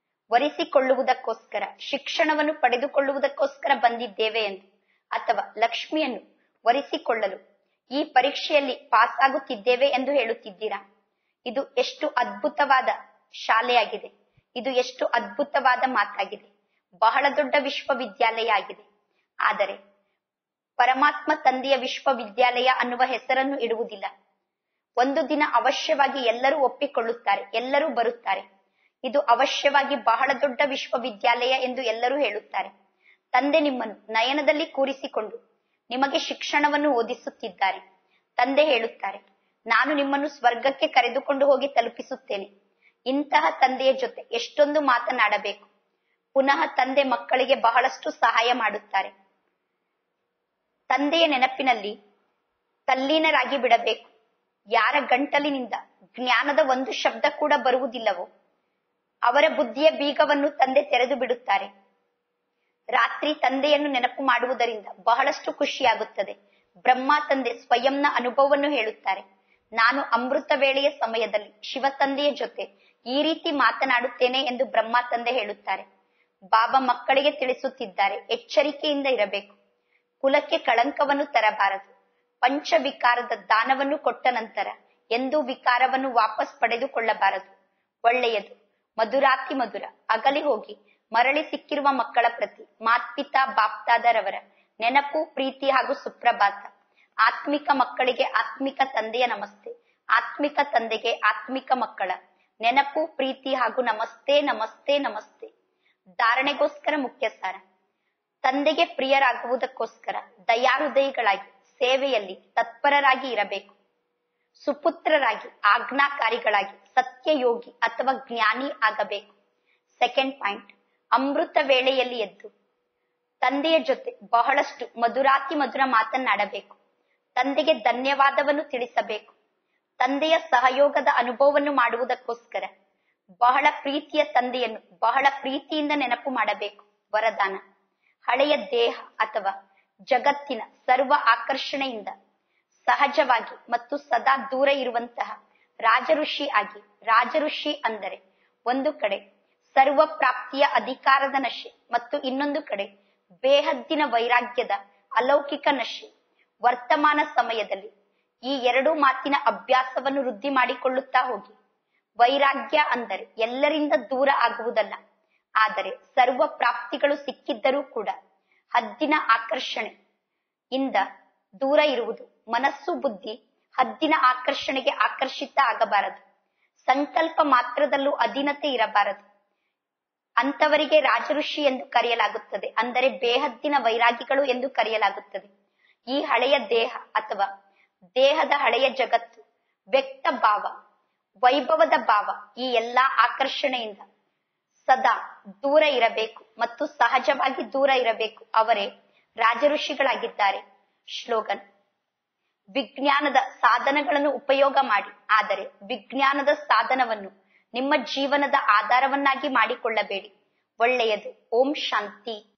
ವರಿಸಿಕೊಳ್ಳುವುದಕ್ಕೋಸ್ಕರ ಶಿಕ್ಷಣವನ್ನು ಪಡೆದುಕೊಳ್ಳುವುದಕ್ಕೋಸ್ಕರ ಬಂದಿದ್ದೇವೆ ಎಂದು ಅಥವಾ ಲಕ್ಷ್ಮಿಯನ್ನು ವರಿಸಿಕೊಳ್ಳಲು ಈ ಪರೀಕ್ಷೆಯಲ್ಲಿ ಪಾಸ್ ಆಗುತ್ತಿದ್ದೇವೆ ಎಂದು ಹೇಳುತ್ತಿದ್ದೀರಾ ಇದು ಎಷ್ಟು ಅದ್ಭುತವಾದ ಶಾಲೆಯಾಗಿದೆ ಇದು ಎಷ್ಟು ಅದ್ಭುತವಾದ ಮಾತಾಗಿದೆ ಬಹಳ ದೊಡ್ಡ ವಿಶ್ವವಿದ್ಯಾಲಯ ಆಗಿದೆ ಆದರೆ ಪರಮಾತ್ಮ ತಂದೆಯ ವಿಶ್ವವಿದ್ಯಾಲಯ ಅನ್ನುವ ಹೆಸರನ್ನು ಇಡುವುದಿಲ್ಲ ಒಂದು ದಿನ ಅವಶ್ಯವಾಗಿ ಎಲ್ಲರೂ ಒಪ್ಪಿಕೊಳ್ಳುತ್ತಾರೆ ಎಲ್ಲರೂ ಬರುತ್ತಾರೆ ಇದು ಅವಶ್ಯವಾಗಿ ಬಹಳ ದೊಡ್ಡ ವಿಶ್ವವಿದ್ಯಾಲಯ ಎಂದು ಎಲ್ಲರೂ ಹೇಳುತ್ತಾರೆ ತಂದೆ ನಿಮ್ಮನ್ನು ನಯನದಲ್ಲಿ ಕೂರಿಸಿಕೊಂಡು ನಿಮಗೆ ಶಿಕ್ಷಣವನ್ನು ಓದಿಸುತ್ತಿದ್ದಾರೆ ತಂದೆ ಹೇಳುತ್ತಾರೆ ನಾನು ನಿಮ್ಮನ್ನು ಸ್ವರ್ಗಕ್ಕೆ ಕರೆದುಕೊಂಡು ಹೋಗಿ ತಲುಪಿಸುತ್ತೇನೆ ಇಂತಹ ತಂದೆಯ ಜೊತೆ ಎಷ್ಟೊಂದು ಮಾತನಾಡಬೇಕು ಪುನಃ ತಂದೆ ಮಕ್ಕಳಿಗೆ ಬಹಳಷ್ಟು ಸಹಾಯ ಮಾಡುತ್ತಾರೆ ತಂದೆಯ ನೆನಪಿನಲ್ಲಿ ತಲ್ಲೀನರಾಗಿ ಬಿಡಬೇಕು ಯಾರ ಗಂಟಲಿನಿಂದ ಜ್ಞಾನದ ಒಂದು ಶಬ್ದ ಕೂಡ ಬರುವುದಿಲ್ಲವೋ ಅವರ ಬುದ್ಧಿಯ ಬೀಗವನ್ನು ತಂದೆ ತೆರೆದು ಬಿಡುತ್ತಾರೆ ರಾತ್ರಿ ತಂದೆಯನ್ನು ನೆನಪು ಮಾಡುವುದರಿಂದ ಬಹಳಷ್ಟು ಖುಷಿಯಾಗುತ್ತದೆ ಬ್ರಹ್ಮ ತಂದೆ ಸ್ವಯಂನ ಅನುಭವವನ್ನು ಹೇಳುತ್ತಾರೆ ನಾನು ಅಮೃತ ವೇಳೆಯ ಸಮಯದಲ್ಲಿ ಶಿವ ತಂದೆಯ ಜೊತೆ ಈ ರೀತಿ ಮಾತನಾಡುತ್ತೇನೆ ಎಂದು ಬ್ರಹ್ಮ ತಂದೆ ಹೇಳುತ್ತಾರೆ ಬಾಬಾ ಮಕ್ಕಳಿಗೆ ತಿಳಿಸುತ್ತಿದ್ದಾರೆ ಎಚ್ಚರಿಕೆಯಿಂದ ಇರಬೇಕು ಕುಲಕ್ಕೆ ಕಳಂಕವನ್ನು ತರಬಾರದು ಪಂಚವಿಕಾರದ ದಾನವನ್ನು ಕೊಟ್ಟ ನಂತರ ಎಂದೂ ವಿಕಾರವನ್ನು ವಾಪಸ್ ಪಡೆದುಕೊಳ್ಳಬಾರದು ಒಳ್ಳೆಯದು ಮಧುರಾತಿ ಮಧುರ ಅಗಲಿ ಹೋಗಿ ಮರಳಿ ಸಿಕ್ಕಿರುವ ಮಕ್ಕಳ ಪ್ರತಿ ಮಾತ್ಪಿತಾ ಬಾಪ್ತಾದರವರ ನೆನಪು ಪ್ರೀತಿ ಹಾಗೂ ಸುಪ್ರಭಾತ ಆತ್ಮಿಕ ಮಕ್ಕಳಿಗೆ ಆತ್ಮಿಕ ತಂದೆಯ ನಮಸ್ತೆ ಆತ್ಮಿಕ ತಂದೆಗೆ ಆತ್ಮಿಕ ಮಕ್ಕಳ ನೆನಪು ಪ್ರೀತಿ ಹಾಗೂ ನಮಸ್ತೆ ನಮಸ್ತೆ ನಮಸ್ತೆ ಧಾರಣೆಗೋಸ್ಕರ ಮುಖ್ಯ ಸಾರ ತಂದೆಗೆ ಪ್ರಿಯರಾಗುವುದಕ್ಕೋಸ್ಕರ ದಯಾಹೃದಯಿಗಳಾಗಿ ಸೇವೆಯಲ್ಲಿ ತತ್ಪರರಾಗಿ ಇರಬೇಕು ಸುಪುತ್ರರಾಗಿ ಆಜ್ಞಾಕಾರಿಗಳಾಗಿ ಸತ್ಯಯೋಗಿ ಅಥವಾ ಜ್ಞಾನಿ ಆಗಬೇಕು ಸೆಕೆಂಡ್ ಪಾಯಿಂಟ್ ಅಮೃತ ವೇಳೆಯಲ್ಲಿ ಎದ್ದು ತಂದೆಯ ಜೊತೆ ಬಹಳಷ್ಟು ಮಧುರಾತಿ ಮಧುರ ಮಾತನಾಡಬೇಕು ತಂದೆಗೆ ಧನ್ಯವಾದವನ್ನು ತಿಳಿಸಬೇಕು ತಂದೆಯ ಸಹಯೋಗದ ಅನುಭವವನ್ನು ಮಾಡುವುದಕ್ಕೋಸ್ಕರ ಬಹಳ ಪ್ರೀತಿಯ ತಂದೆಯನ್ನು ಬಹಳ ಪ್ರೀತಿಯಿಂದ ನೆನಪು ಮಾಡಬೇಕು ವರದಾನ ಹಳೆಯ ದೇಹ ಅಥವಾ ಜಗತ್ತಿನ ಸರ್ವ ಆಕರ್ಷಣೆಯಿಂದ ಸಹಜವಾಗಿ ಮತ್ತು ಸದಾ ದೂರ ಇರುವಂತಹ ರಾಜಋಷಿ ಆಗಿ ರಾಜಋಷಿ ಅಂದರೆ ಒಂದು ಕಡೆ ಸರ್ವ ಪ್ರಾಪ್ತಿಯ ಅಧಿಕಾರದ ನಶೆ ಮತ್ತು ಇನ್ನೊಂದು ಕಡೆ ಬೇಹದ್ದಿನ ವೈರಾಗ್ಯದ ಅಲೌಕಿಕ ನಶೆ ವರ್ತಮಾನ ಸಮಯದಲ್ಲಿ ಈ ಎರಡು ಮಾತಿನ ಅಭ್ಯಾಸವನ್ನು ವೃದ್ಧಿ ಮಾಡಿಕೊಳ್ಳುತ್ತಾ ಹೋಗಿ ವೈರಾಗ್ಯ ಅಂದರೆ ಎಲ್ಲರಿಂದ ದೂರ ಆಗುವುದಲ್ಲ ಆದರೆ ಸರ್ವ ಪ್ರಾಪ್ತಿಗಳು ಸಿಕ್ಕಿದ್ದರೂ ಕೂಡ ಹದ್ದಿನ ಆಕರ್ಷಣೆ ಇಂದ ದೂರ ಇರುವುದು ಮನಸ್ಸು ಬುದ್ಧಿ ಹದ್ದಿನ ಆಕರ್ಷಣೆಗೆ ಆಕರ್ಷಿತ ಆಗಬಾರದು ಸಂಕಲ್ಪ ಮಾತ್ರದಲ್ಲೂ ಅಧೀನತೆ ಇರಬಾರದು ಅಂತವರಿಗೆ ರಾಜಋಷಿ ಎಂದು ಕರೆಯಲಾಗುತ್ತದೆ ಅಂದರೆ ಬೇಹದ್ದಿನ ವೈರಾಗಿಗಳು ಎಂದು ಕರೆಯಲಾಗುತ್ತದೆ ಈ ಹಳೆಯ ದೇಹ ಅಥವಾ ದೇಹದ ಹಳೆಯ ಜಗತ್ತು ವ್ಯಕ್ತ ಭಾವ ವೈಭವದ ಭಾವ ಈ ಎಲ್ಲಾ ಆಕರ್ಷಣೆಯಿಂದ ಸದಾ ದೂರ ಇರಬೇಕು ಮತ್ತು ಸಹಜವಾಗಿ ದೂರ ಇರಬೇಕು ಅವರೇ ರಾಜಋಷಿಗಳಾಗಿದ್ದಾರೆ ಶ್ಲೋಗನ್ ವಿಜ್ಞಾನದ ಸಾಧನಗಳನ್ನು ಉಪಯೋಗ ಮಾಡಿ ಆದರೆ ವಿಜ್ಞಾನದ ಸಾಧನವನ್ನು ನಿಮ್ಮ ಜೀವನದ ಆಧಾರವನ್ನಾಗಿ ಮಾಡಿಕೊಳ್ಳಬೇಡಿ ಒಳ್ಳೆಯದು ಓಂ ಶಾಂತಿ